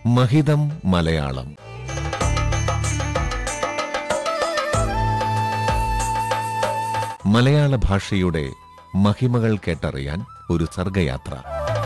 മഹിതം മലയാളം മലയാള ഭാഷയുടെ മഹിമകൾ കേട്ടറിയാൻ ഒരു സർഗയാത്ര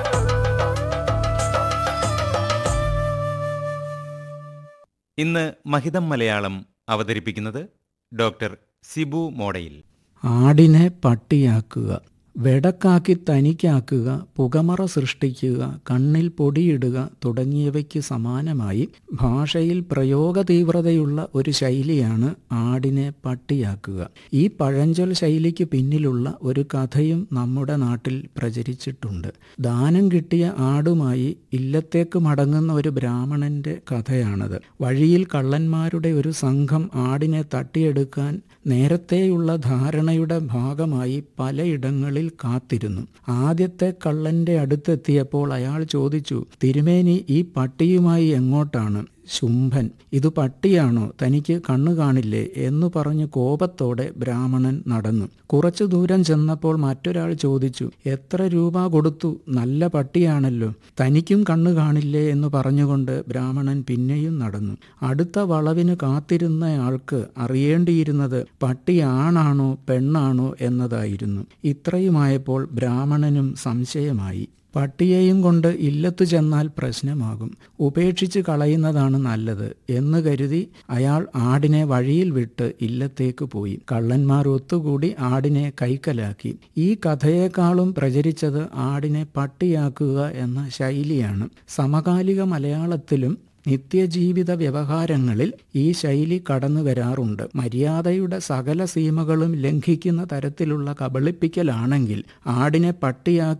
ഇന്ന് മഹിതം മലയാളം അവതരിപ്പിക്കുന്നത് ഡോക്ടർ സിബു മോഡയിൽ ആടിനെ പട്ടിയാക്കുക വെടക്കാക്കി തനിക്കാക്കുക പുകമറ സൃഷ്ടിക്കുക കണ്ണിൽ പൊടിയിടുക തുടങ്ങിയവയ്ക്ക് സമാനമായി ഭാഷയിൽ പ്രയോഗ തീവ്രതയുള്ള ഒരു ശൈലിയാണ് ആടിനെ പട്ടിയാക്കുക ഈ പഴഞ്ചൊൽ ശൈലിക്ക് പിന്നിലുള്ള ഒരു കഥയും നമ്മുടെ നാട്ടിൽ പ്രചരിച്ചിട്ടുണ്ട് ദാനം കിട്ടിയ ആടുമായി ഇല്ലത്തേക്ക് മടങ്ങുന്ന ഒരു ബ്രാഹ്മണന്റെ കഥയാണത് വഴിയിൽ കള്ളന്മാരുടെ ഒരു സംഘം ആടിനെ തട്ടിയെടുക്കാൻ നേരത്തെയുള്ള ധാരണയുടെ ഭാഗമായി പലയിടങ്ങളിൽ കാത്തിരുന്നു ആദ്യത്തെ കള്ളന്റെ അടുത്തെത്തിയപ്പോൾ അയാൾ ചോദിച്ചു തിരുമേനി ഈ പട്ടിയുമായി എങ്ങോട്ടാണ് ശുംഭൻ ഇത് പട്ടിയാണോ തനിക്ക് കണ്ണു കാണില്ലേ എന്നു പറഞ്ഞ് കോപത്തോടെ ബ്രാഹ്മണൻ നടന്നു കുറച്ചു ദൂരം ചെന്നപ്പോൾ മറ്റൊരാൾ ചോദിച്ചു എത്ര രൂപ കൊടുത്തു നല്ല പട്ടിയാണല്ലോ തനിക്കും കണ്ണു കാണില്ലേ എന്ന് പറഞ്ഞുകൊണ്ട് ബ്രാഹ്മണൻ പിന്നെയും നടന്നു അടുത്ത വളവിന് കാത്തിരുന്നയാൾക്ക് അറിയേണ്ടിയിരുന്നത് പട്ടി ആണാണോ പെണ്ണാണോ എന്നതായിരുന്നു ഇത്രയുമായപ്പോൾ ബ്രാഹ്മണനും സംശയമായി പട്ടിയെയും കൊണ്ട് ഇല്ലത്തു ചെന്നാൽ പ്രശ്നമാകും ഉപേക്ഷിച്ച് കളയുന്നതാണ് നല്ലത് എന്ന് കരുതി അയാൾ ആടിനെ വഴിയിൽ വിട്ട് ഇല്ലത്തേക്ക് പോയി കള്ളന്മാർ ഒത്തുകൂടി ആടിനെ കൈക്കലാക്കി ഈ കഥയേക്കാളും പ്രചരിച്ചത് ആടിനെ പട്ടിയാക്കുക എന്ന ശൈലിയാണ് സമകാലിക മലയാളത്തിലും നിത്യജീവിത വ്യവഹാരങ്ങളിൽ ഈ ശൈലി കടന്നു വരാറുണ്ട് മര്യാദയുടെ സകല സീമകളും ലംഘിക്കുന്ന തരത്തിലുള്ള കബളിപ്പിക്കലാണെങ്കിൽ ആടിനെ പട്ടിയാക്കി